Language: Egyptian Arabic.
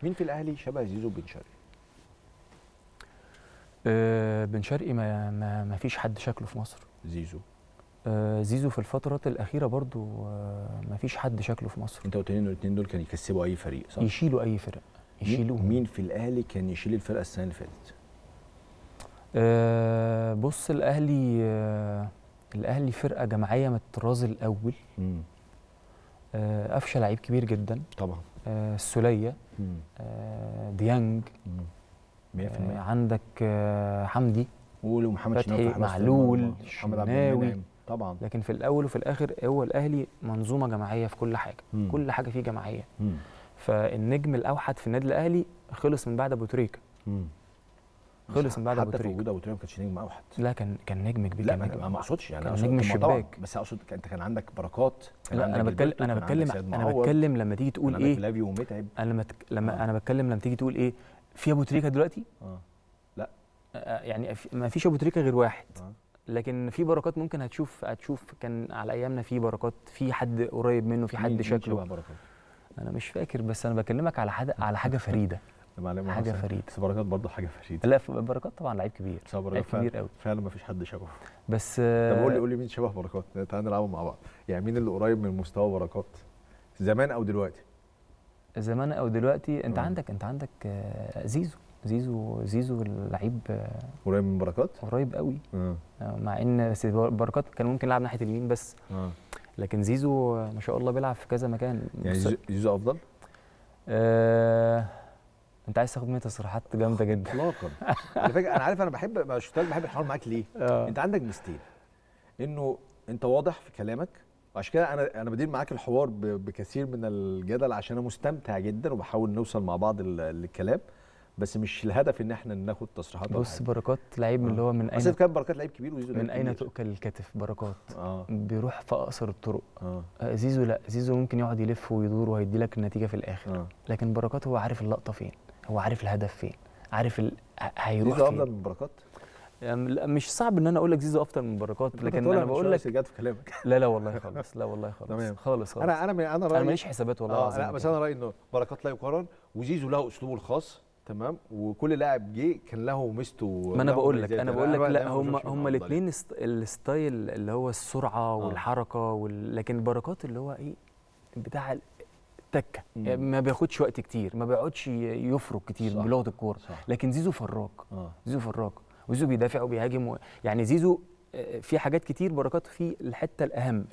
مين في الاهلي شبه زيزو بن شرقي آه بن شرقي ما, ما, ما فيش حد شكله في مصر زيزو آه زيزو في الفترات الاخيره برضو آه ما فيش حد شكله في مصر انت قلت لي ان الاثنين دول كانوا يكسبوا اي فريق صح يشيلوا اي فرق يشيلوه مين في الاهلي كان يشيل الفرقه السنه اللي فاتت آه بص الاهلي آه الاهلي فرقه جماعيه من الطراز الاول امم آه قفشه لعيب كبير جدا طبعا آه السوليه امم آه ديانج 100% آه عندك آه حمدي قول ومحمد فتحي، شناوي في حراسة معلول، المرمى، محمد عبد الشناوي. المنعم طبعا لكن في الاول وفي الاخر هو الاهلي منظومه جماعيه في كل حاجه مم. كل حاجه فيه جماعيه مم. فالنجم الاوحد في النادي الاهلي خلص من بعد ابو تريكه مم. خلص من بعد ابو حتى في تريكه وجود ابو تريكه ما كانش نجم اوحد لا كان كان نجم كبير لا كان ما نجم ما ما اقصدش يعني كان أقصد- نجم طب ما طبعاً، الشباك. بس اقصد انت كان عندك بركات كان لا عندك انا بتكلم جilberto، انا كان عندك بتكلم سيد انا معوض، بتكلم لما تيجي تقول كان عندك ايه فلافيو ومتعب انا لما تك... لما آه. انا بتكلم لما تيجي تقول ايه في ابو تريكه دلوقتي اه آه، يعني في- ما فيش ابو تريكه غير واحد آه. لكن في بركات ممكن هتشوف هتشوف كان على ايامنا في بركات في حد قريب منه في مين- حد مين شبه شكله بركات انا مش فاكر بس انا بكلمك على حاجه على حاجه فريده معلم حاجة حسن. فريدة. بس بركات برضه حاجه فريده لا ف- بركات طبعا لعيب كبير بس هو لعيب بركات فعلا كبير قوي فعلا ما فيش حد شبهه بس طب آه، قول لي قول لي مين شبه بركات تعالى نلعبوا مع بعض يعني مين اللي قريب من مستوى بركات زمان او دلوقتي زمان او دلوقتي انت آه. عندك انت عندك آه، زيزو زيزو زيزو اللعيب آه، قريب من بركات قريب قوي اه آه، مع ان بس بركات كان ممكن يلعب ناحيه اليمين بس اه لكن زيزو آه، ما شاء الله بيلعب في كذا مكان يعني بص- زيزو- زيزو افضل آه انت عايز تاخد مني تصريحات جامده جدا اطلاقا على فكره انا عارف انا بحب ما شفتها بحب الحوار معاك ليه آه. انت عندك ميزتين انه انت واضح في كلامك وعشان كده انا انا بدير معاك الحوار ب- بكثير من الجدل عشان انا مستمتع جدا وبحاول نوصل مع بعض ال- للكلام بس مش الهدف ان احنا ناخد تصريحات ولا بص حاجة. بركات لعيب من آه. اللي هو من بس اين كان بركات لعيب كبير وزيزو لعيب من اين كبير. تؤكل الكتف بركات اه بيروح في اقصر الطرق اه آه، زيزو لا زيزو ممكن يقعد يلف ويدور وهيدي لك النتيجه في الاخر اه لكن بركات هو عارف اللقطه فين هو عارف الهدف فين عارف ال... ه- هيروح زيزو فين افضل من بركات يعني لا، مش صعب ان انا اقول لك زيزو افضل من بركات أنت لكن بتقولها انا من بقول شوية لك بس جت في كلامك لا لا والله خالص لا والله خالص تمام. خالص خالص انا انا انا انا رايي ماليش حسابات والله اه العظيم لا بس كده. انا رايي انه بركات لا يقارن وزيزو له اسلوبه الخاص تمام وكل لاعب جه كان له ميزته ما انا له بقول لك مميزاته. انا بقول لك بقى لا دايماً هم بشوف مين هم أفضل الاثنين الستايل اللي هو السرعه والحركه وال... لكن البركات اللي هو ايه بتاع التكه مم. يعني ما بياخدش وقت كتير ما بيقعدش ي- يفرك كتير صح. بلغه الكوره صح. لكن زيزو فراك اه زيزو فراك وزيزو بيدافع وبيهاجم و... يعني زيزو آه، في حاجات كتير بركات في الحته الاهم